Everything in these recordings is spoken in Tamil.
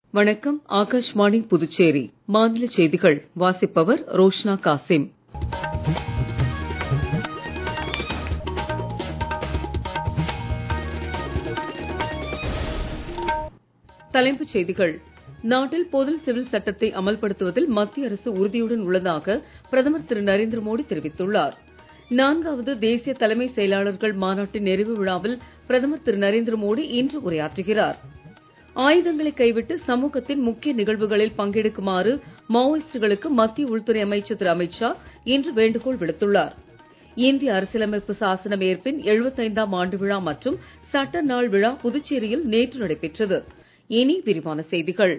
வணக்கம் ஆகாஷ்வாணி புதுச்சேரி மாநில செய்திகள் வாசிப்பவர் ரோஷ்னா காசிம் தலைப்புச் செய்திகள் நாட்டில் பொது சிவில் சட்டத்தை அமல்படுத்துவதில் மத்திய அரசு உறுதியுடன் உள்ளதாக பிரதமர் திரு நரேந்திர மோடி தெரிவித்துள்ளார் நான்காவது தேசிய தலைமை செயலாளர்கள் மாநாட்டின் நிறைவு விழாவில் பிரதமர் திரு நரேந்திர மோடி இன்று உரையாற்றுகிறார் ஆயுதங்களை கைவிட்டு சமூகத்தின் முக்கிய நிகழ்வுகளில் பங்கெடுக்குமாறு மாவோயிஸ்டுகளுக்கு மத்திய உள்துறை அமைச்சர் திரு அமித் ஷா இன்று வேண்டுகோள் விடுத்துள்ளார் இந்திய அரசியலமைப்பு சாசனம் ஏற்பின் எழுபத்தைந்தாம் ஆண்டு விழா மற்றும் சட்ட நாள் விழா புதுச்சேரியில் நேற்று நடைபெற்றது இனி விரிவான செய்திகள்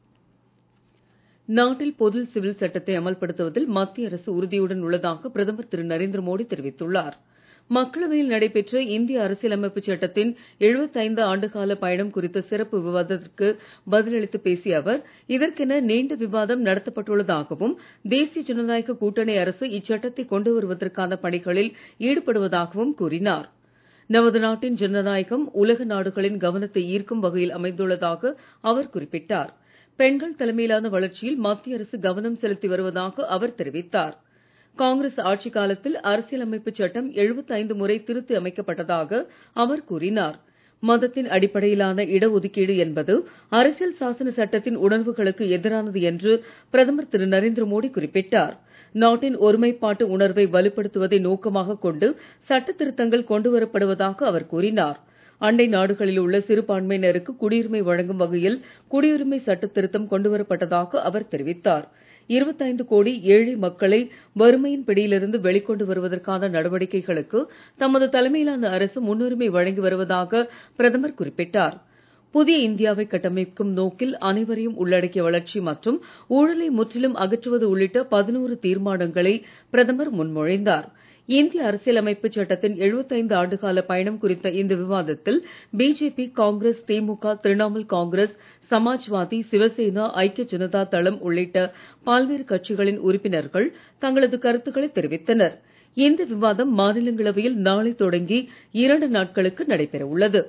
நாட்டில் பொது சிவில் சட்டத்தை அமல்படுத்துவதில் மத்திய அரசு உறுதியுடன் உள்ளதாக பிரதமர் திரு நரேந்திர மோடி தெரிவித்துள்ளார் மக்களவையில் நடைபெற்ற இந்திய அரசியலமைப்பு சட்டத்தின் எழுபத்தைந்து ஆண்டுகால பயணம் குறித்த சிறப்பு விவாதத்திற்கு பதிலளித்து பேசிய அவர் இதற்கென நீண்ட விவாதம் நடத்தப்பட்டுள்ளதாகவும் தேசிய ஜனநாயக கூட்டணி அரசு இச்சட்டத்தை கொண்டு வருவதற்கான பணிகளில் ஈடுபடுவதாகவும் கூறினார் நமது நாட்டின் ஜனநாயகம் உலக நாடுகளின் கவனத்தை ஈர்க்கும் வகையில் அமைந்துள்ளதாக அவர் குறிப்பிட்டார் பெண்கள் தலைமையிலான வளர்ச்சியில் மத்திய அரசு கவனம் செலுத்தி வருவதாக அவர் தெரிவித்தார் காங்கிரஸ் ஆட்சிக் காலத்தில் அரசியலமைப்பு சட்டம் எழுபத்தைந்து முறை திருத்தி அமைக்கப்பட்டதாக அவர் கூறினார் மதத்தின் அடிப்படையிலான இடஒதுக்கீடு என்பது அரசியல் சாசன சட்டத்தின் உணர்வுகளுக்கு எதிரானது என்று பிரதமர் திரு நரேந்திர மோடி குறிப்பிட்டார் நாட்டின் ஒருமைப்பாட்டு உணர்வை வலுப்படுத்துவதை நோக்கமாக கொண்டு சட்ட திருத்தங்கள் கொண்டு வரப்படுவதாக அவர் கூறினார் அண்டை நாடுகளில் உள்ள சிறுபான்மையினருக்கு குடியுரிமை வழங்கும் வகையில் குடியுரிமை சட்ட திருத்தம் கொண்டுவரப்பட்டதாக அவர் தெரிவித்தார் இருபத்தைந்து கோடி ஏழை மக்களை வறுமையின் பிடியிலிருந்து வெளிக்கொண்டு வருவதற்கான நடவடிக்கைகளுக்கு தமது தலைமையிலான அரசு முன்னுரிமை வழங்கி வருவதாக பிரதமர் குறிப்பிட்டார் புதிய இந்தியாவை கட்டமைக்கும் நோக்கில் அனைவரையும் உள்ளடக்கிய வளர்ச்சி மற்றும் ஊழலை முற்றிலும் அகற்றுவது உள்ளிட்ட பதினோரு தீர்மானங்களை பிரதமர் முன்மொழிந்தார் இந்திய அரசியலமைப்பு சட்டத்தின் எழுபத்தைந்து ஆண்டுகால பயணம் குறித்த இந்த விவாதத்தில் BJP Congress DMK Trinamool Congress Samajwadi Shivsena ஐக்கிய ஜனதா தளம் உள்ளிட்ட பல்வேறு கட்சிகளின் உறுப்பினர்கள் தங்களது கருத்துக்களை தெரிவித்தனர் இந்த விவாதம் மாநிலங்களவையில் நாளை தொடங்கி இரண்டு நாட்களுக்கு நடைபெற உள்ளது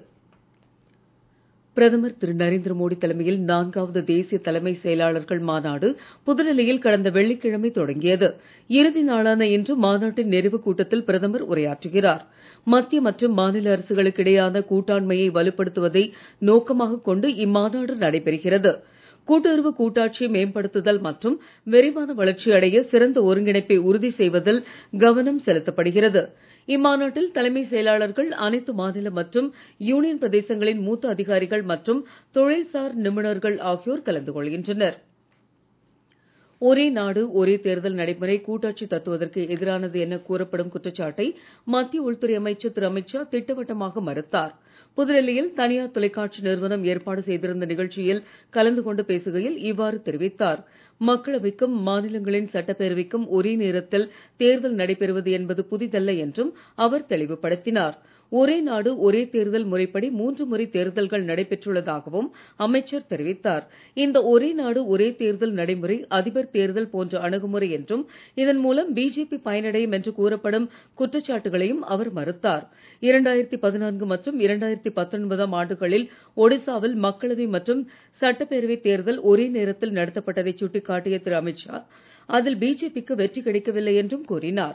பிரதமர் திரு நரேந்திர மோடி தலைமையில் நான்காவது தேசிய தலைமை செயலாளர்கள் மாநாடு புதுடெல்லியில் கடந்த வெள்ளிக்கிழமை தொடங்கியது இறுதி நாளான இன்று மாநாட்டின் நிறைவு கூட்டத்தில் பிரதமர் உரையாற்றுகிறார் மத்திய மற்றும் மாநில அரசுகளுக்கு இடையான கூட்டாண்மையை வலுப்படுத்துவதை நோக்கமாக கொண்டு இம்மாநாடு நடைபெறுகிறது கூட்டுறவு கூட்டாட்சியை மேம்படுத்துதல் மற்றும் விரைவான வளர்ச்சி அடைய சிறந்த ஒருங்கிணைப்பை உறுதி செய்வதில் கவனம் செலுத்தப்படுகிறது இம்மாநாட்டில் தலைமை செயலாளர்கள் அனைத்து மாநில மற்றும் யூனியன் பிரதேசங்களின் மூத்த அதிகாரிகள் மற்றும் தொழில்சார் நிபுணர்கள் ஆகியோர் கலந்து கொள்கின்றனர் ஒரே நாடு ஒரே தேர்தல் நடைமுறை கூட்டாட்சி தத்துவதற்கு எதிரானது என கூறப்படும் குற்றச்சாட்டை மத்திய உள்துறை அமைச்சர் திரு அமித் ஷா திட்டவட்டமாக மறுத்தார் புதுடெல்லியில் தனியார் தொலைக்காட்சி நிறுவனம் ஏற்பாடு செய்திருந்த நிகழ்ச்சியில் கலந்து கொண்டு பேசுகையில் இவ்வாறு தெரிவித்தார் மக்களவைக்கும் மாநிலங்களின் சட்டப்பேரவைக்கும் ஒரே நேரத்தில் தேர்தல் நடைபெறுவது என்பது புதிதல்ல என்றும் அவர் தெளிவுபடுத்தினார் ஒரே நாடு ஒரே தேர்தல் முறைப்படி மூன்று முறை தேர்தல்கள் நடைபெற்றுள்ளதாகவும் அமைச்சர் தெரிவித்தார் இந்த ஒரே நாடு ஒரே தேர்தல் நடைமுறை அதிபர் தேர்தல் போன்ற அணுகுமுறை என்றும் இதன் மூலம் பிஜேபி பயனடையும் என்று கூறப்படும் குற்றச்சாட்டுகளையும் அவர் மறுத்தார் இரண்டாயிரத்தி பதினான்கு மற்றும் இரண்டாயிரத்தி பத்தொன்பதாம் ஆண்டுகளில் ஒடிசாவில் மக்களவை மற்றும் சட்டப்பேரவை தேர்தல் ஒரே நேரத்தில் நடத்தப்பட்டதை சுட்டிக்காட்டிய திரு அமித் ஷா அதில் பிஜேபிக்கு வெற்றி கிடைக்கவில்லை என்றும் கூறினார்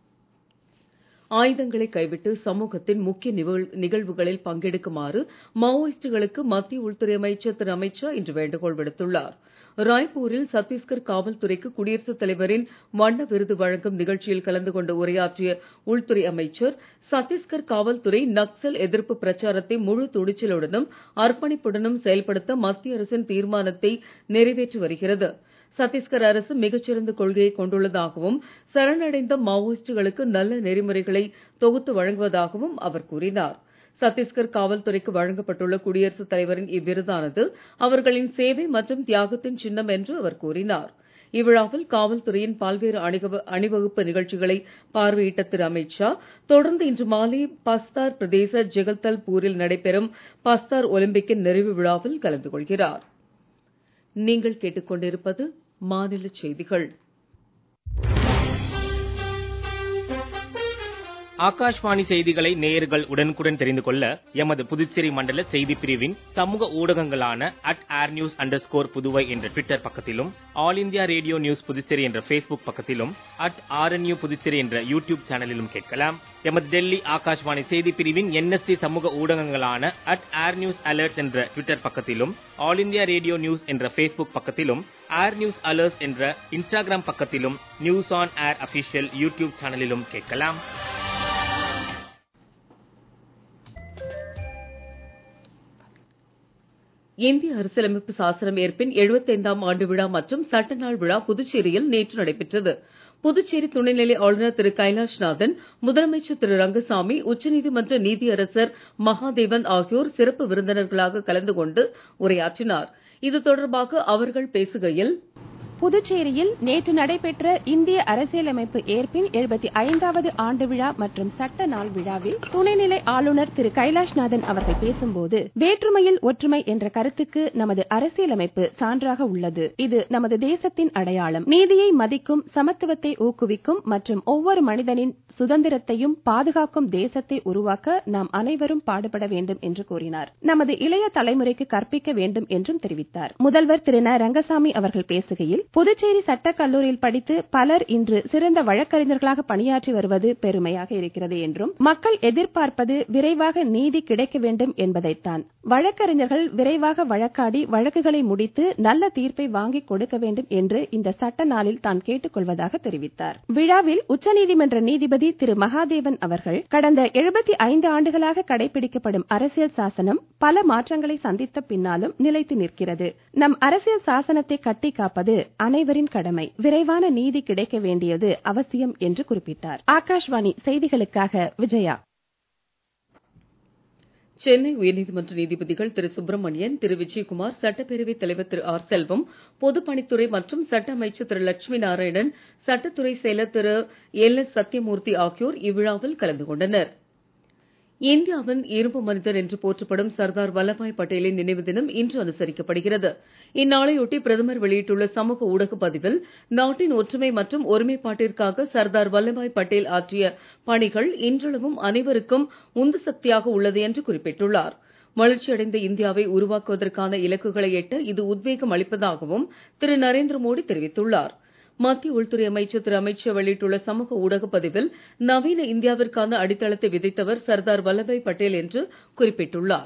ஆயுதங்களை கைவிட்டு சமூகத்தின் முக்கிய நிகழ்வுகளில் பங்கெடுக்குமாறு மாவோயிஸ்டுகளுக்கு மத்திய உள்துறை அமைச்சர் திரு அமித் ஷா இன்று வேண்டுகோள் விடுத்துள்ளார் ராய்ப்பூரில் சத்தீஸ்கர் காவல்துறைக்கு குடியரசுத் தலைவரின் வண்ண விருது வழங்கும் நிகழ்ச்சியில் கலந்து கொண்டு உரையாற்றிய உள்துறை அமைச்சர் சத்தீஸ்கர் காவல்துறை நக்சல் எதிர்ப்பு பிரச்சாரத்தை முழு துணிச்சலுடனும் அர்ப்பணிப்புடனும் செயல்படுத்த மத்திய அரசின் தீர்மானத்தை நிறைவேற்றி வருகிறது சத்தீஸ்கர் அரசு மிகச்சிறந்த கொள்கையை கொண்டுள்ளதாகவும் சரணடைந்த மாவோயிஸ்டுகளுக்கு நல்ல நெறிமுறைகளை தொகுத்து வழங்குவதாகவும் அவர் கூறினார் சத்தீஸ்கர் காவல்துறைக்கு வழங்கப்பட்டுள்ள குடியரசுத் தலைவரின் இவ்விருதானது அவர்களின் சேவை மற்றும் தியாகத்தின் சின்னம் என்று அவர் கூறினார் இவ்விழாவில் காவல்துறையின் பல்வேறு அணிவகுப்பு நிகழ்ச்சிகளை பார்வையிட்ட திரு அமித் ஷா தொடர்ந்து இன்று மாலை பஸ்தார் பிரதேச ஜெகல்தல்பூரில் நடைபெறும் பஸ்தார் ஒலிம்பிக்கின் நிறைவு விழாவில் கலந்து கொள்கிறார் நீங்கள் கேட்டுக்கொண்டிருப்பது மாநில செய்திகள் ஆகாஷ்வாணி செய்திகளை நேயர்கள் உடனுக்குடன் தெரிந்து கொள்ள எமது புதுச்சேரி மண்டல செய்தி பிரிவின் சமூக ஊடகங்களான at air news under Puduvai என்ற ட்விட்டர் பக்கத்திலும் all India radio news Puducherry என்ற ஃபேஸ்புக் பக்கத்திலும் அட் ஆர்என்யூ புதுச்சேரி என்ற யூடியூப் சேனலிலும் கேட்கலாம் எமது டெல்லி ஆகாஷ்வாணி செய்தி பிரிவின் என்எஸ்டி சமூக ஊடகங்களான அட் ஏர் நியூஸ் அலர்ட் என்ற ட்விட்டர் பக்கத்திலும் ஆல் இந்தியா ரேடியோ நியூஸ் என்ற ஃபேஸ்புக் பக்கத்திலும் ஏர் நியூஸ் அலர்ட்ஸ் என்ற இன்ஸ்டாகிராம் பக்கத்திலும் news on air official YouTube சேனலிலும் கேட்கலாம் இந்திய அரசியலமைப்பு சாசனம் ஏற்பின் 75ஆம் ஆண்டு விழா மற்றும் சட்ட நாள் விழா புதுச்சேரியில் நேற்று நடைபெற்றது புதுச்சேரி துணைநிலை ஆளுநர் திரு கைலாஷ்நாதன் முதலமைச்சர் திரு ரங்கசாமி உச்சநீதிமன்ற நீதியரசர் மகாதேவன் ஆகியோர் சிறப்பு விருந்தினர்களாக கலந்து கொண்டு உரையாற்றினார் இது தொடர்பாக அவர்கள் பேசுகையில் புதுச்சேரியில் நேற்று நடைபெற்ற இந்திய அரசியலமைப்பு ஏற்பின் எழுபத்தி ஐந்தாவது ஆண்டு விழா மற்றும் சட்ட நாள் விழாவில் துணைநிலை ஆளுநர் திரு கைலாஷ்நாதன் அவர்கள் பேசும்போது வேற்றுமையில் ஒற்றுமை என்ற கருத்துக்கு நமது அரசியலமைப்பு சான்றாக உள்ளது இது நமது தேசத்தின் அடையாளம் நீதியை மதிக்கும் சமத்துவத்தை ஊக்குவிக்கும் மற்றும் ஒவ்வொரு மனிதனின் சுதந்திரத்தையும் பாதுகாக்கும் தேசத்தை உருவாக்க நாம் அனைவரும் பாடுபட வேண்டும் என்று கூறினார் நமது இளைய தலைமுறைக்கு கற்பிக்க வேண்டும் என்றும் தெரிவித்தார் முதல்வர் திரு ந ரங்கசாமி அவர்கள் பேசுகையில் புதுச்சேரி சட்டக் கல்லூரியில் படித்து பலர் இன்று சிறந்த வழக்கறிஞர்களாக பணியாற்றி வருவது பெருமையாக இருக்கிறது என்றும் மக்கள் எதிர்பார்ப்பது விரைவாக நீதி கிடைக்க வேண்டும் என்பதைத்தான் வழக்கறிஞர்கள் விரைவாக வழக்காடி வழக்குகளை முடித்து நல்ல தீர்ப்பை வாங்கிக் கொடுக்க வேண்டும் என்று இந்த சட்ட நாளில் தான் கேட்டுக் கொள்வதாக தெரிவித்தார் விழாவில் உச்சநீதிமன்ற நீதிபதி திரு மகாதேவன் அவர்கள் கடந்த எழுபத்தி ஐந்து ஆண்டுகளாக கடைபிடிக்கப்படும் அரசியல் சாசனம் பல மாற்றங்களை சந்தித்த பின்னாலும் நிலைத்து நிற்கிறது நம் அரசியல் சாசனத்தை கட்டி காப்பது அனைவரின் கடமை விரைவான நீதி கிடைக்க வேண்டியது அவசியம் என்று குறிப்பிட்டார் ஆகாஷ்வாணி செய்திகளுக்காக விஜயா சென்னை உயர்நீதிமன்ற நீதிபதிகள் திரு சுப்பிரமணியன் திரு விஜயகுமார் சட்டப்பேரவைத் தலைவர் திரு ஆர் செல்வம் பொதுப்பணித்துறை மற்றும் சட்ட அமைச்சர் திரு லட்சுமி நாராயணன் சட்டத்துறை செயலர் திரு எல் எஸ் சத்யமூர்த்தி ஆகியோர் இவ்விழாவில் கலந்து கொண்டனர் இந்தியாவின் இரும்பு மனிதர் என்று போற்றப்படும் சர்தார் வல்லபாய் பட்டேலின் நினைவு தினம் இன்று அனுசரிக்கப்படுகிறது இந்நாளையொட்டி பிரதமர் வெளியிட்டுள்ள சமூக ஊடக பதிவில் நாட்டின் ஒற்றுமை மற்றும் ஒருமைப்பாட்டிற்காக சர்தார் வல்லபாய் பட்டேல் ஆற்றிய பணிகள் இன்றளவும் அனைவருக்கும் உந்து சக்தியாக உள்ளது என்று குறிப்பிட்டுள்ளார் வளர்ச்சியடைந்த இந்தியாவை உருவாக்குவதற்கான இலக்குகளை எட்ட இது உத்வேகம் அளிப்பதாகவும் திரு நரேந்திர மோடி தெரிவித்துள்ளார் மத்திய உள்துறை அமைச்சர் திரு அமித் ஷா வெளியிட்டுள்ள சமூக ஊடக பதிவில் நவீன இந்தியாவிற்கான அடித்தளத்தை விதைத்தவர் சர்தார் வல்லபாய் பட்டேல் என்று குறிப்பிட்டுள்ளார்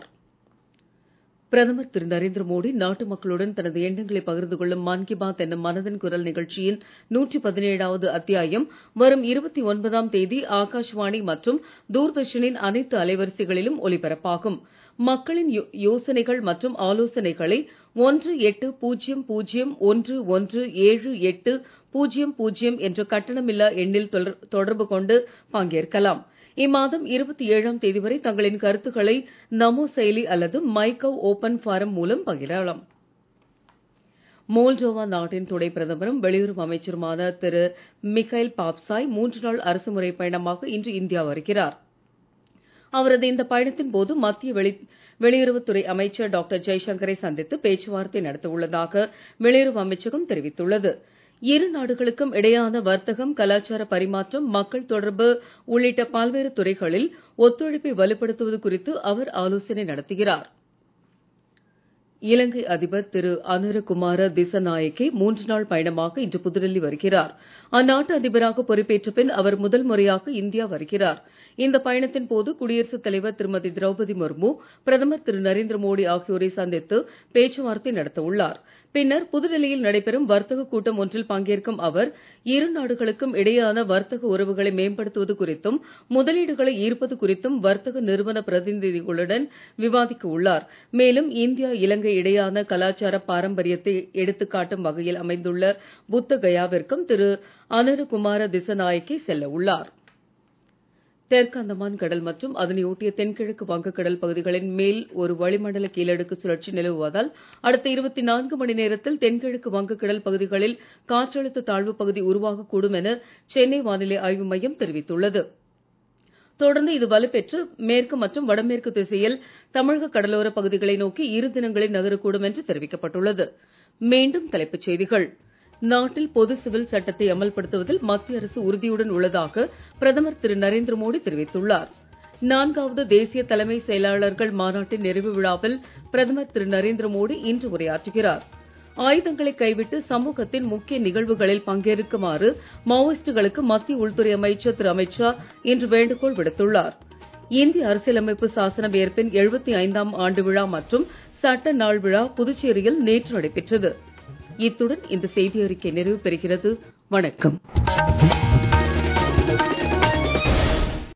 பிரதமர் திரு நரேந்திர மோடி நாட்டு மக்களுடன் தனது எண்ணங்களை பகிர்ந்து கொள்ளும் மன் கி பாத் என்னும் மனதின் குரல் நிகழ்ச்சியின் நூற்றி பதினேழாவது அத்தியாயம் வரும் இருபத்தி ஒன்பதாம் தேதி ஆகாஷ்வாணி மற்றும் தூர்தர்ஷனின் அனைத்து அலைவரிசைகளிலும் ஒலிபரப்பாகும் மக்களின் யோசனைகள் மற்றும் ஆலோசனைகளை ஒன்று எட்டு பூஜ்ஜியம் பூஜ்ஜியம் ஒன்று ஒன்று ஏழு எட்டு பூஜ்ஜியம் பூஜ்ஜியம் என்ற கட்டணமில்லா எண்ணில் தொடர்பு கொண்டு பங்கேற்கலாம் இம்மாதம் இருபத்தி ஏழாம் தேதி வரை தங்களின் கருத்துக்களை நமோ செயலி அல்லது மைகவ் ஓபன் ஃபாரம் மூலம் பகிரலாம் மோல்டோவா நாட்டின் துணை பிரதமரும் வெளியுறவு அமைச்சருமான திரு மிகைல் பாப்சாய் மூன்று நாள் அரசுமுறை பயணமாக இன்று இந்தியா வருகிறார் அவரது இந்த பயணத்தின் போது மத்திய வெளி வெளியுறவுத்துறை அமைச்சர் டாக்டர் ஜெய்சங்கரை சந்தித்து பேச்சுவார்த்தை நடத்த உள்ளதாக வெளியுறவு அமைச்சகம் தெரிவித்துள்ளது இரு நாடுகளுக்கும் இடையான வர்த்தகம் கலாச்சார பரிமாற்றம் மக்கள் தொடர்பு உள்ளிட்ட பல்வேறு துறைகளில் ஒத்துழைப்பை வலுப்படுத்துவது குறித்து அவர் ஆலோசனை நடத்துகிறார் இலங்கை அதிபர் திரு அனுரகுமார திசநாயக்கே மூன்று நாள் பயணமாக இன்று புதுடெல்லி வருகிறார் அந்நாட்டு அதிபராக பொறுப்பேற்ற பின் அவர் முதல் முறையாக இந்தியா வருகிறார் இந்த பயணத்தின் போது குடியரசுத் தலைவர் திருமதி திரௌபதி முர்மு பிரதமர் திரு நரேந்திர மோடி ஆகியோரை சந்தித்து பேச்சுவார்த்தை நடத்த உள்ளார் பின்னர் புதுடெல்லியில் நடைபெறும் வர்த்தக கூட்டம் ஒன்றில் பங்கேற்கும் அவர் இரு நாடுகளுக்கும் இடையேயான வர்த்தக உறவுகளை மேம்படுத்துவது குறித்தும் முதலீடுகளை ஈர்ப்பது குறித்தும் வர்த்தக நிறுவன பிரதிநிதிகளுடன் விவாதிக்க உள்ளார் மேலும் இந்தியா இலங்கை இடையான கலாச்சார பாரம்பரியத்தை எடுத்துக்காட்டும் வகையில் அமைந்துள்ள புத்த கயாவிற்கும் திரு அனுரகுமார திசநாயக்கே செல்ல உள்ளார் தெற்கு அந்தமான் கடல் மற்றும் அதனை ஒட்டிய தென்கிழக்கு வங்கக்கடல் பகுதிகளின் மேல் ஒரு வளிமண்டல கீழடுக்கு சுழற்சி நிலவுவதால் அடுத்த இருபத்தி நான்கு மணி நேரத்தில் தென்கிழக்கு வங்கக்கடல் பகுதிகளில் காற்றழுத்த தாழ்வு பகுதி உருவாகக்கூடும் என சென்னை வானிலை ஆய்வு மையம் தெரிவித்துள்ளது தொடர்ந்து இது வலுப்பெற்று மேற்கு மற்றும் வடமேற்கு திசையில் தமிழக கடலோர பகுதிகளை நோக்கி இரு தினங்களில் நகரக்கூடும் என்று தெரிவிக்கப்பட்டுள்ளது மீண்டும் தலைப்புச் செய்திகள் நாட்டில் பொது சிவில் சட்டத்தை அமல்படுத்துவதில் மத்திய அரசு உறுதியுடன் உள்ளதாக பிரதமர் திரு நரேந்திர மோடி தெரிவித்துள்ளார் நான்காவது தேசிய தலைமை செயலாளர்கள் மாநாட்டின் நிறைவு விழாவில் பிரதமர் திரு நரேந்திர மோடி இன்று உரையாற்றுகிறார் ஆயுதங்களை கைவிட்டு சமூகத்தின் முக்கிய நிகழ்வுகளில் பங்கேற்குமாறு மாவோயிஸ்டுகளுக்கு மத்திய உள்துறை அமைச்சர் திரு அமித்ஷா இன்று வேண்டுகோள் விடுத்துள்ளார் இந்திய அரசியலமைப்பு சாசனம் ஏற்பின் எழுபத்தி ஐந்தாம் ஆண்டு விழா மற்றும் சட்ட நாள் விழா புதுச்சேரியில் நேற்று நடைபெற்றது இத்துடன் இந்த செய்தி அறிக்கை நிறைவு பெறுகிறது வணக்கம்